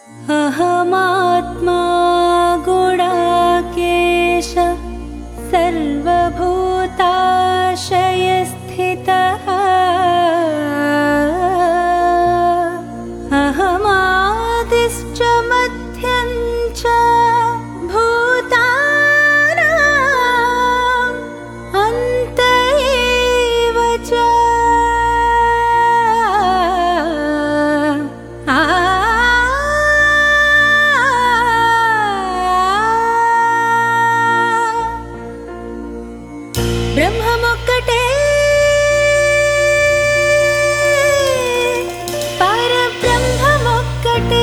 अहमात्मा गुणाकेश सर्वभूताशयस्थितः अहमादिश्च मध्यं च भूतानाम् अन्त एव च आ బ్రహ్మమొక్కటే పరబ్రహ్మమొక్కటే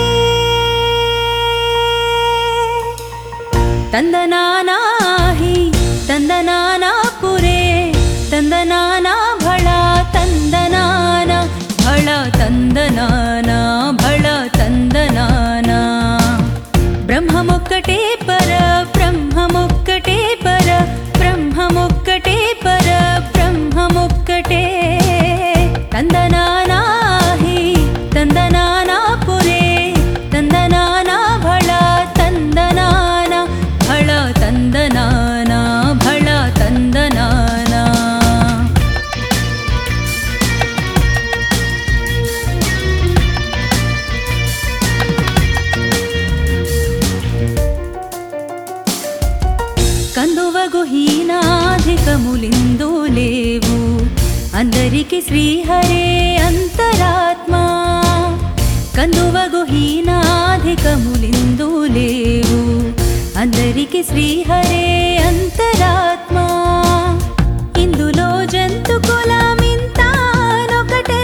తందనానాహి తందనానా పురే తందనానా భళ తందనాన భళ తందనానా భళ తందనానా బ్రహ్మమొక్కటే పర బ్రహ్మమొక్కటే పర బ్రహ్మమొక్కటే పర బ్రహ్మమొక్కటే తందనానాహి తందనానా పురే తందనానా భళ తందనాన భళ తందనానా భళ తందనానా కందువగు హీనాధికములిందు లేవు అందరికి శ్రీహరే అంతరాత్మ కందువగు హీనాధికములిందు లేవు అందరికి శ్రీహరే అంతరాత్మ ఇందులో జంతు కులమింతానొకటే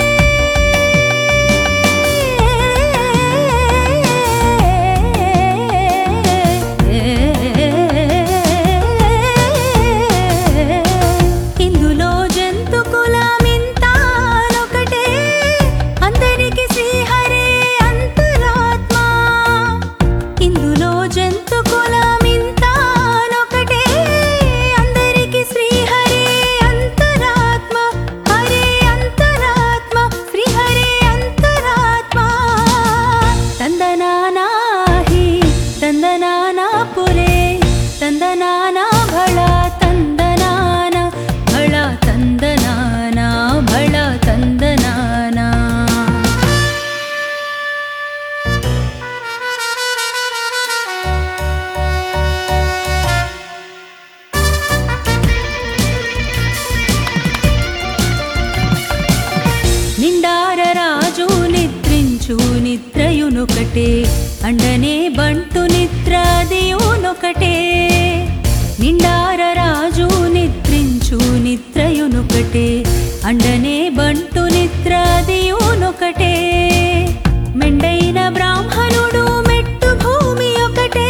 ఇందులో జంతు కులమింతానొకటే అందరికి శ్రీహరే అంతరాత్మ ఇందులో జంతు కులమింతానొకటే అందరికి శ్రీహరే అంతరాత్మ హరే అంతరాత్మ శ్రీహరే అంతరాత్మ తందనానాహి తందనానా పురే తందనానా భళ తందనాన భళ తందనానా భళ తందనానా నిండార రాజు నిద్రించు నిద్రయునొకటే అండనే బంటు నిద్రాదియునొకటే నిండార రాజు నిద్రించు నిద్రయునొకటే అండనే బంటు నిద్రాదియునొకటే మెండైన బ్రాహ్మణుడు మెట్టు భూమి ఒకటే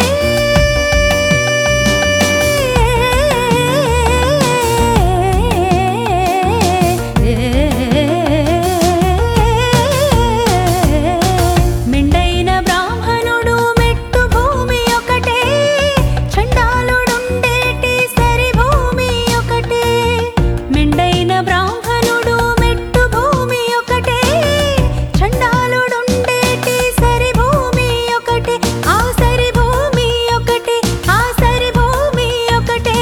మెండైన బ్రాహ్మణుడు మెట్టు భూమి ఒకటే చండాలుడుండేటి సరి భూమి ఒకటే మెండైన బ్రాహ్మణుడు మెట్టు భూమి ఒకటే చండాలుడుండేటి సరి భూమి ఒకటే ఆ సరి భూమి ఒకటే ఆ సరి భూమి ఒకటే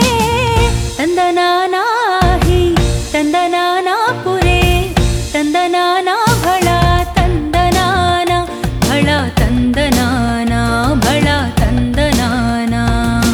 తందనానాహి తందనానా పురే తందనానా భళ తందనానా భళ తందనానా భళ తందనానా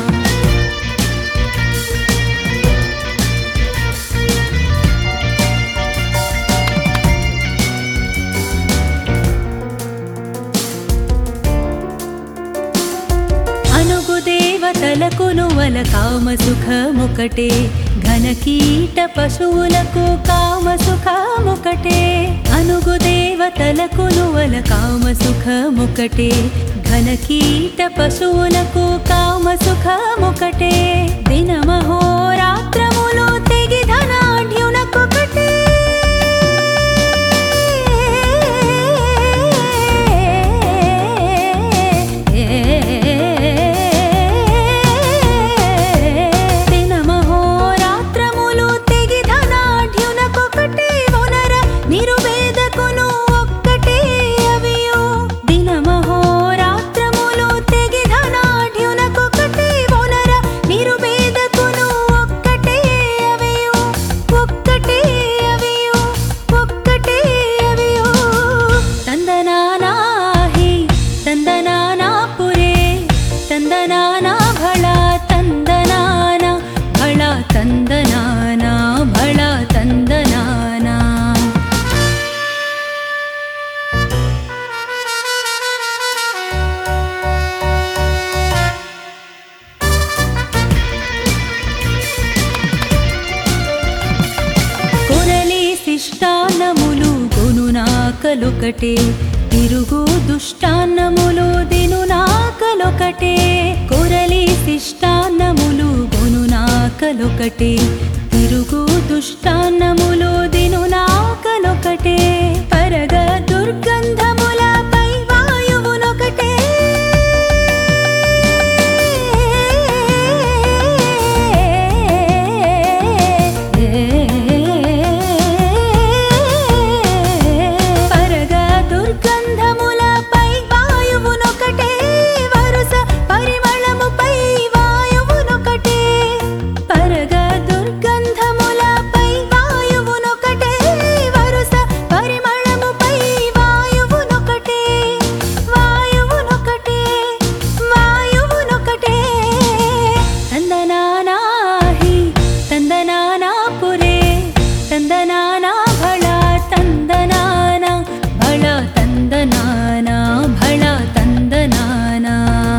అనుగు దేవతలకు నువల కామ సుఖముకటే ఘన కీట పశువులకు కామ సుఖముకటే అనుగు దేవతలకు నువల కామ సుఖముకటే ఘన కీట పశువులకు కామ సుఖముకటే దినమహోరాత్రములు తెగి ధనాఢ్యునకొకటే దినమహోరాత్రములు తెగి ధనాఢ్యునకొకటే ఒనర నిరువేదకును ఒక్కటే అవియు దినమహోరాత్రములు నాకలొకటే తిరుగు దుష్టాన్నములు దిను నాకలొకటే కొరలి శిష్టాన్నములు గొను నాకలొకటే తిరుగు దుష్టాన్నములు దిను నాకలొకటే పరగ దుర్గంధములపై వాయువునొకటే పరగ దుర్గంధములపై వాయువునొకటే వరుస పరిమళముపై వాయువునొకటే పరగ దుర్గంధములపై వాయువునొకటే వరుస పరిమళముపై వాయువునొకటే వాయువునొకటే వాయువునొకటే తందనానాహి తందనానా పురే తందనానా భళ తందనానా భళ తందనానా భళ తందనానా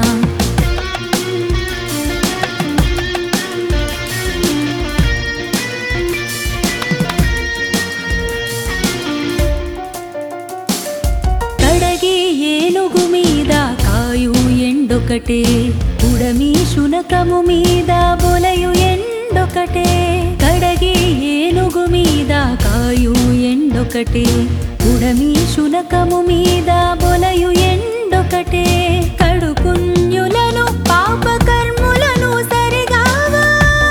కడగి ఏనుగు మీద కాయు ఎండొకటే ఉడమి శునకము మీద బొలయు ఎండొకటే కడగి ఏనుగు మీద కాయు ఎండొకటే ఉడమి శునకము మీద బొలయు ఎండొకటే కడు పుణ్యులను పాపకర్ములను సరిగావా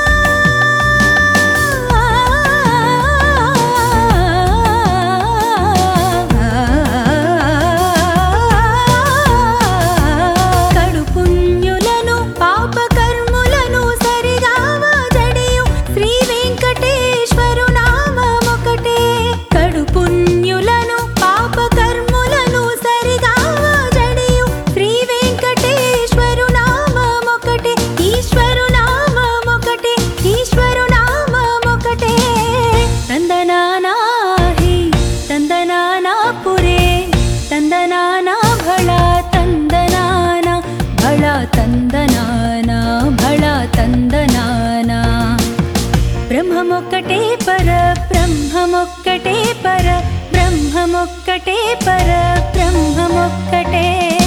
కడు పుణ్యులను పాపకర్ములను సరిగావా జడియు శ్రీ వెంకటేశ్వరు నామమొకటే కడు పుణ్యులను పాపకర్ములను సరిగావా జడియు శ్రీ వెంకటేశ్వరు నామమొకటే ఈశ్వరు నామమొకటే ఈశ్వరు నామమొకటే తందనానాహి తందనానా పురే తందనానా భళ తందనానా భళ తందనానా భళ తందనానా బ్రహ్మమొక్కటే పర బ్రహ్మమొక్కటే పర బ్రహ్మమొక్కటే పర బ్రహ్మమొక్కటే